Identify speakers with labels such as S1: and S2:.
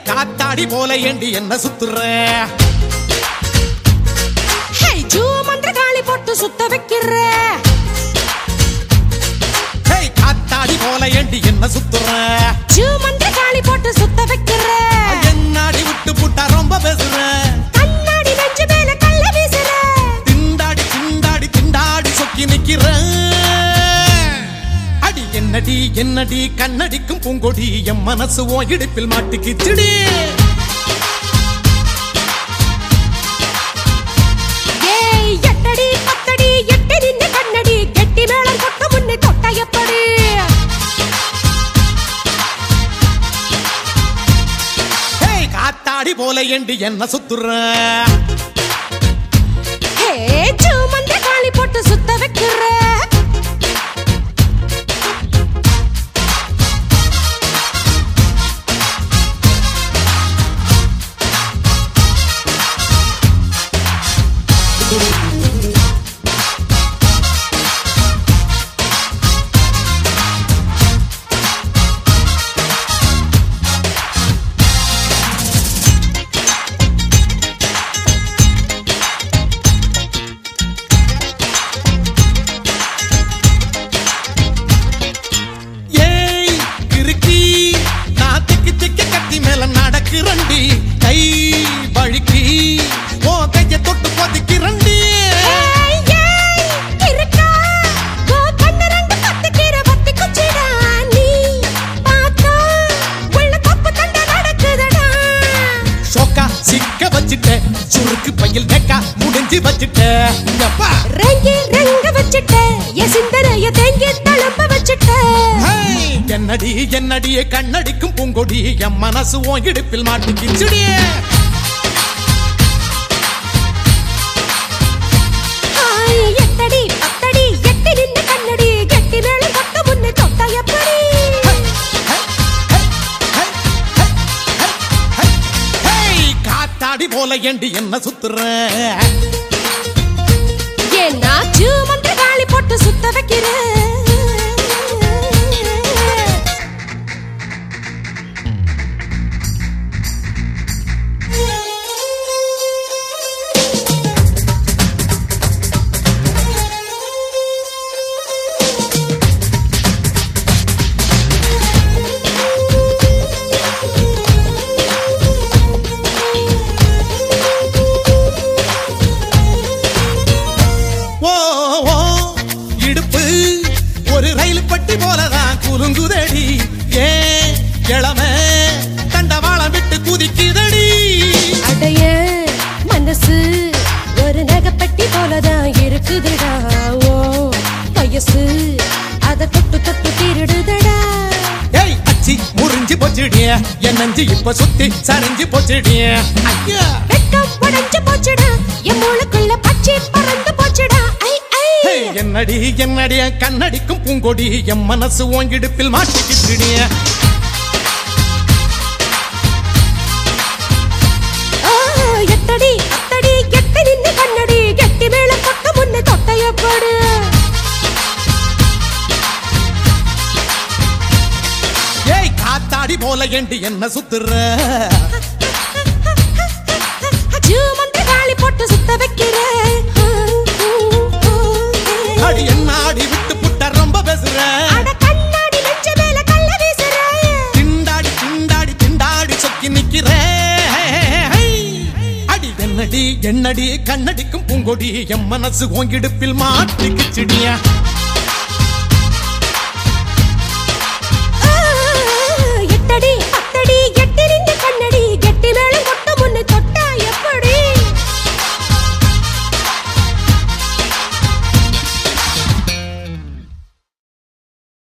S1: காத்தாடி போல ஏண்டி என்ன சுத்துற
S2: ஹே ஜூ மந்திர காளி போட்டு சுத்த வைக்கிற
S1: ஹே காத்தாடி போல ஏண்டி என்ன சுத்துற
S2: ஜூ மந்திர காளி போட்டு சுத்த வைக்கிற
S1: என்னாடி விட்டு புட்டா ரொம்ப பேசுற
S2: கண்ணாடி நெஞ்சு மேல கள்ள வீசுற
S1: திண்டாடி திண்டாடி திண்டாடி சொக்கி நிக்கிற அடி என்னடி என்னடி கண்ணடிக்கும் பூங்கொடி என் மனசு ஓ இடுப்பில் மாட்டிக்கிச்சுடி
S2: ஏய் எட்டடி பத்தடி எட்டி நின்னு கண்ணடி கெட்டி மேளம் கொட்ட முன்னே தொட்ட எப்படி
S1: ஹே காத்தாடி போல ஏண்டி என்ன சுத்துற
S2: ஹே ஜூ மந்திர காளி போட்டு சுத்த வைக்கிற
S1: ஏய் கிறுக்கி நான் திக்கி திக்கி கத்தி மேல நடக்கிறண்டி கை வழுக்கி ஓ கைய தொட்டு கொதிக்கிறண்டி
S2: ஏய் ஏய் இருக்கா கோ கண்ணு ரெண்டு பத்திக்கிற பத்தி குச்சிடா நீ பார்த்தா உள்ள தப்பு தண்ட நடக்குதடா
S1: சோக்கா சிக்க வச்சுட்ட சுருக்கு பையில் கேக்கா முடிஞ்சு வச்சுட்ட எப்பா
S2: ரெங்கி ரெங்க வச்சிட்ட என் சிந்தனைய தேங்கி தழும்ப வச்சிட்ட
S1: ஹேய், என்னடி என்னடியே கண்ணடிக்கும் பூங்கொடி என் மனசு உன் இடுப்பில் மாட்டிக்கிச்சுடி
S2: ஆய், எட்டடி பத்தடி எட்டி நின்னு கண்ணடி கெட்டி மேளம் கொட்ட முன்னே தொட்ட எப்படி
S1: ஹேய், காத்தாடி போல ஏண்டி என்ன சுத்துற
S2: ஏன்னா ஜூ மந்திர காளி போட்டு சுத்த வைக்கிற
S1: ஓ ஓ இடுப்பு ஒரு ரயில் பட்டி போலதான் குலுங்குதடி ஏ இளமை தண்டவாளம் விட்டு குதிக்குதடி
S2: அடைய மனசு ஒரு நகைப்பட்டி போலதான் இருக்குதுடா ஓ வயசு அத தொட்டு தொட்டு திருடுதடா
S1: ஏய் அச்சி முறிஞ்சு போச்சுடிய என் நஞ்சு இப்ப சுத்தி சரிஞ்சு போச்சுடிய ஐயா
S2: வெட்கம் உடைஞ்சு போச்சுடா என் மூளைக்குள்ள பச்சை பறந்து போச்சுடா ஐ ஐ
S1: ஹே, என்னடி என்னடிய கண்ணடிக்கும் பூங்கொடி என் மனசு உன் இடுப்பில் மாட்டிக்கிச்சுடிய
S2: ஆ, எட்டடி அத்தடி எட்டி நின்னு கண்ணடி கெட்டி மேல கொட்ட முன்னே தொட்டைய போடு
S1: ஏய் காத்தாடி போல ஏண்டி என்ன சுத்துற
S2: ஜூ மந்திர காளி போட்டு சுத்த வைக்கிற
S1: அடி என்ன ஆடி விட்டு புட்ட ரொம்ப பேசுற
S2: அட கண்ணாடி நெஞ்ச மேல கள்ள வீசுற
S1: திண்டாடி திண்டாடி திண்டாடி சொக்கி நிக்கிற அடி என்னடி என்னடி கண்ணடிக்கும் பூங்கொடி என் மனசு உன் இடுப்பில் மாட்டிக்கிச்சுடிய